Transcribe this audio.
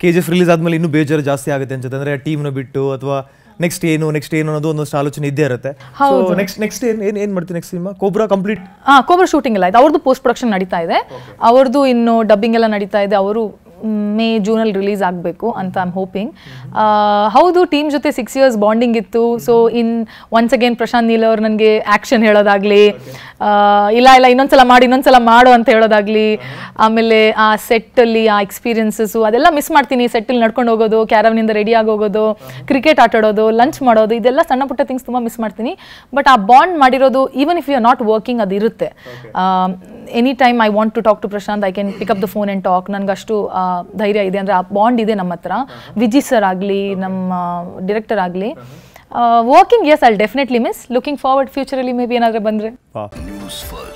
K G F release ಆದಮೇಲೆ ಇನ್ನೂ ಬೇಜಾರು ಜಾಸ್ತಿ ಆಗುತ್ತೆ ಅನ್ಸುತ್ತೆ ಅಂದರೆ ಟೀಮ್ನ ಬಿಟ್ಟು ಅಥವಾ ನೆಕ್ಸ್ಟ್ ಏನು ನೆಕ್ಸ್ಟ್ ಏನು ಅನ್ನೋದು ಒಂದಷ್ಟು ಆಲೋಚನೆ ಇದ್ದೇ ಇರುತ್ತೆ ಸೊ ನೆಕ್ಸ್ಟ್ ನೆಕ್ಸ್ಟ್ ಏನು ಏನು ಏನು ಮಾಡ್ತೀನಿ ನೆಕ್ಸ್ಟ್ ಸಿನಿಮಾ ಕೋಬ್ರಾ ಕಂಪ್ಲೀಟ್ ಹಾ ಕೋಬ್ರಾ ಶೂಟಿಂಗ್ ಎಲ್ಲ ಆಯ್ತು ಅವ್ರದ್ದು ಪೋಸ್ಟ್ ಪ್ರೊಡಕ್ಷನ್ ನಡೀತಾ ಇದೆ ಅವ್ರದ್ದು ಇನ್ನು ಡಬ್ಬಿಂಗ್ ಎಲ್ಲ ನಡೀತಾ ಇದೆ ಅವರು ಮೇ ಜೂನಲ್ಲಿ ರಿಲೀಸ್ ಆಗಬೇಕು ಅಂತ ಐಮ್ ಹೋಪಿಂಗ್ ಹೌದು ಟೀಮ್ ಜೊತೆ ಸಿಕ್ಸ್ ಇಯರ್ಸ್ ಬಾಂಡಿಂಗ್ ಇತ್ತು so in once again Prashanth Neel ಅವ್ರು ನನಗೆ ಆ್ಯಕ್ಷನ್ ಹೇಳೋದಾಗ್ಲಿ ಆ, ಇಲ್ಲ ಇಲ್ಲ ಇನ್ನೊಂದ್ಸಲ ಮಾಡಿ ಇನ್ನೊಂದ್ಸಲ ಮಾಡು ಅಂತ ಹೇಳೋದಾಗ್ಲಿ ಆಮೇಲೆ ಆ ಸೆಟ್ಟಲ್ಲಿ ಆ ಎಕ್ಸ್ಪೀರಿಯನ್ಸಸ್ಸು ಅದೆಲ್ಲ ಮಿಸ್ ಮಾಡ್ತೀನಿ ಸೆಟ್ಟಲ್ಲಿ ನಡ್ಕೊಂಡು ಹೋಗೋದು ಕ್ಯಾರವ್ನಿಂದ ರೆಡಿ ಆಗಿ ಹೋಗೋದು ಕ್ರಿಕೆಟ್ ಆಟಾಡೋದು ಲಂಚ್ ಮಾಡೋದು ಇದೆಲ್ಲ ಸಣ್ಣ ಪುಟ್ಟ ಥಿಂಗ್ಸ್ ತುಂಬ ಮಿಸ್ ಮಾಡ್ತೀನಿ ಬಟ್ ಆ ಬಾಂಡ್ ಮಾಡಿರೋದು even if you are not working ಅದು ಇರುತ್ತೆ any time I want to talk to Prashanth I can pick up the phone and talk ನನಗಷ್ಟು ಧೈರ್ಯ ಇದೆ ಅಂದರೆ ಆ ಬಾಂಡ್ ಇದೆ ನಮ್ಮ ಹತ್ರ ವಿಜಿ ಸರ್ ಆಗಲಿ ನಮ್ಮ ಡಿರೆಕ್ಟರ್ ಆಗಲಿ working yes I definitely miss looking forward ಫ್ಯೂಚರಲ್ಲಿ ಮೇ ಬಿ ಏನಾದರೂ ಬಂದರೆ ವಾ ನ್ಯೂಸ್ ಫಸ್ಟ್